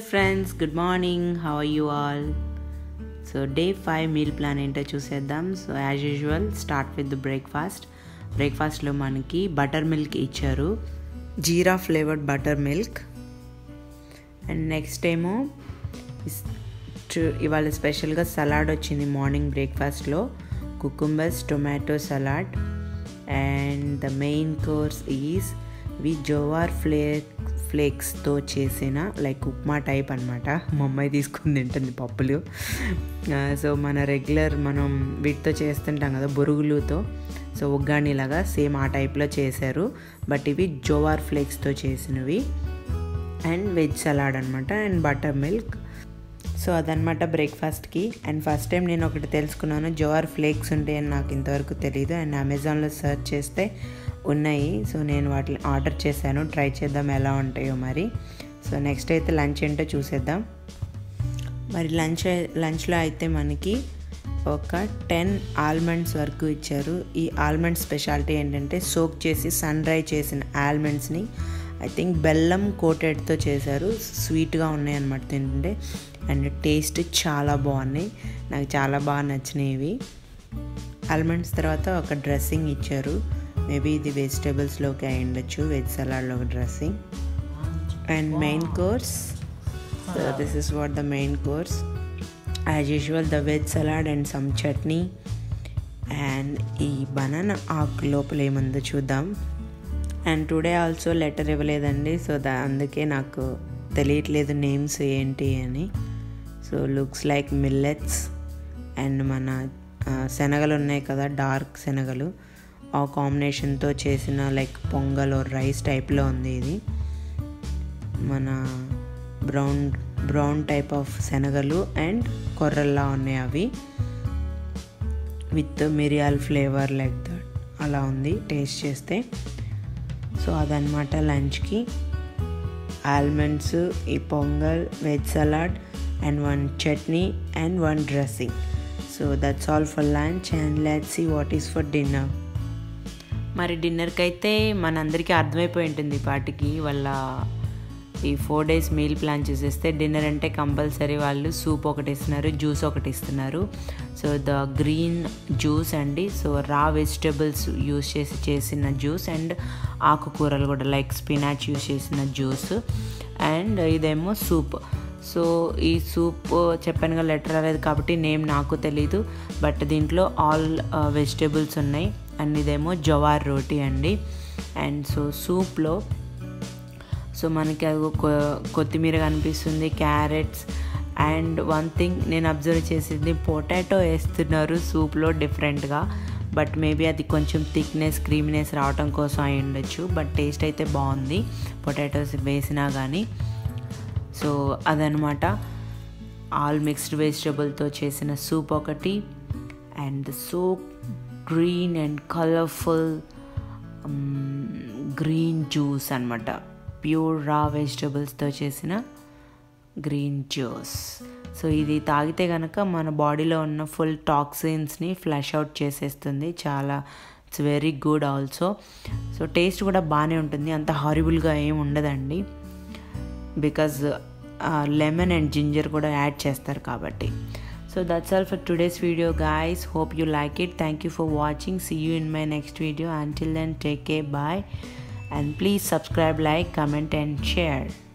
friends good morning how are you all so day five meal plan ఏంటో చూసేద్దాం so as usual start with breakfast బ్రేక్ఫాస్ట్లో మనకి butter milk ఇచ్చారు jeera flavoured butter milk and next ఏమో ఇస్- చు- ఇవాళ స్పెషల్గా సలాడ్ వచ్చింది మార్నింగ్ బ్రేక్ఫాస్ట్లో cucumbers tomato salad and the main course is we jowar flake ఫ్లేక్స్తో చేసిన లైక్ ఉప్మా టైప్ అనమాట మా అమ్మాయి తీసుకుని తింటుంది పప్పులు సో మన రెగ్యులర్ మనం వీటితో చేస్తుంటాం కదా బొరుగులుతో సో ఉగ్గానిలాగా సేమ్ ఆ టైప్లో చేశారు బట్ ఇవి జోవార్ ఫ్లేక్స్తో చేసినవి అండ్ వెజ్ సలాడ్ అనమాట అండ్ బటర్ మిల్క్ సో అదనమాట బ్రేక్ఫాస్ట్కి అండ్ ఫస్ట్ టైం నేను ఒకటి తెలుసుకున్నాను జోఆర్ ఫ్లేక్స్ ఉంటాయని నాకు ఇంతవరకు తెలియదు అండ్ అమెజాన్లో సెర్చ్ చేస్తే ఉన్నాయి సో నేను వాటిని ఆర్డర్ చేశాను ట్రై చేద్దాం ఎలా ఉంటాయో మరి సో నెక్స్ట్ అయితే లంచ్ ఏంటో చూసేద్దాం మరి లంచ్ లంచ్లో అయితే మనకి ఒక టెన్ ఆల్మండ్స్ వరకు ఇచ్చారు ఈ ఆల్మండ్ స్పెషాలిటీ ఏంటంటే సోక్ చేసి సన్ డ్రై చేసిన ఆల్మండ్స్ని ఐ థింక్ బెల్లం కోటెడ్తో చేశారు స్వీట్గా ఉన్నాయి అనమాట తింటుంటే అండ్ టేస్ట్ చాలా బాగున్నాయి నాకు చాలా బాగా నచ్చినాయి ఇవి ఆల్మండ్స్ తర్వాత ఒక డ్రెస్సింగ్ ఇచ్చారు మేబీ ఇది వెజిటేబుల్స్లోకి అయి ఉండొచ్చు వెజ్ సలాడ్లో ఒక dressing and main course so this is what the main course as usual the veg salad and some chutney and ఈ బనానా ఆకు లోపల ఏముందో చూద్దాం అండ్ టుడే ఆల్సో లెటర్ ఇవ్వలేదండి సో దా అందుకే నాకు తెలియట్లేదు నేమ్స్ ఏంటి అని so looks like millets and మన ఆ, శనగలు ఉన్నాయి కదా డార్క్ శనగలు ఆ కాంబినేషన్తో చేసిన లైక్ పొంగల్ రైస్ టైప్లో ఉంది ఇది మన బ్రౌన్ బ్రౌన్ టైప్ ఆఫ్ శనగలు అండ్ కొర్రల్లా ఉన్నాయి అవి విత్ మిరియాల్ ఫ్లేవర్ లైక్ దట్ అలా ఉంది టేస్ట్ చేస్తే సో అదనమాట లంచ్కి ఆల్మండ్స్ ఈ pongal veg salad and one chutney and one dressing so that's all for lunch and let see what is for dinner మరి డిన్నర్కి అయితే మనందరికీ అర్థమైపోయి ఉంటుంది ఈ పాటికి వాళ్ళ ఈ ఫోర్ డేస్ మీల్ ప్లాన్ చేసేస్తే డిన్నర్ అంటే కంపల్సరీ వాళ్ళు సూప్ ఒకటి ఇస్తున్నారు జ్యూస్ ఒకటి ఇస్తున్నారు సో ద గ్రీన్ జ్యూస్ అండి సో రా వెజిటబుల్స్ యూస్ చేసి చేసిన జ్యూస్ అండ్ ఆకుకూరలు కూడా లైక్ స్పినాచ్ యూస్ చేసిన జ్యూస్ అండ్ ఇదేమో సూప్ సో ఈ సూప్ చెప్పాను కదా లెటర్ రాలేదు కాబట్టి నేమ్ నాకు తెలీదు బట్ దీంట్లో ఆల్ వెజిటేబుల్స్ ఉన్నాయి అండ్ ఇదేమో జవార్ రోటీ అండి అండ్ సో సూప్లో సో మనకి అది కొ- కొత్తిమీర కనిపిస్తుంది క్యారెట్స్ అండ్ వన్ థింగ్ నేను అబ్జర్వ్ చేసింది పొటాటో వేస్తున్నారు సూప్లో డిఫరెంట్గా బట్ మేబీ అది కొంచెం థిక్నెస్ క్రీమినెస్ రావటం కోసం అయి ఉండొచ్చు బట్ టేస్ట్ అయితే బాగుంది పొటాటోస్ వేసినా కానీ సో అదనమాట ఆల్ మిక్స్డ్ వెజిటబుల్తో చేసిన సూప్ ఒకటి and so green and colourful green juice అనమాట ప్యూర్ రా వెజిటబుల్స్తో చేసిన గ్రీన్ జ్యూస్ సో ఇది తాగితే కనుక మన బాడీలో ఉన్న ఫుల్ టాక్సిన్స్ని ఫ్లష్ అవుట్ చేసేస్తుంది చాలా it's very good also so taste కూడా బాగానే ఉంటుంది అంత హారిబుల్గా ఏం ఉండదండి బికాజ్ లెమన్ అండ్ జింజర్ కూడా యాడ్ చేస్తారు కాబట్టి so that's all for today's video guys hope you like it thank you for watching see you in my next video until then take care bye and please subscribe like comment and share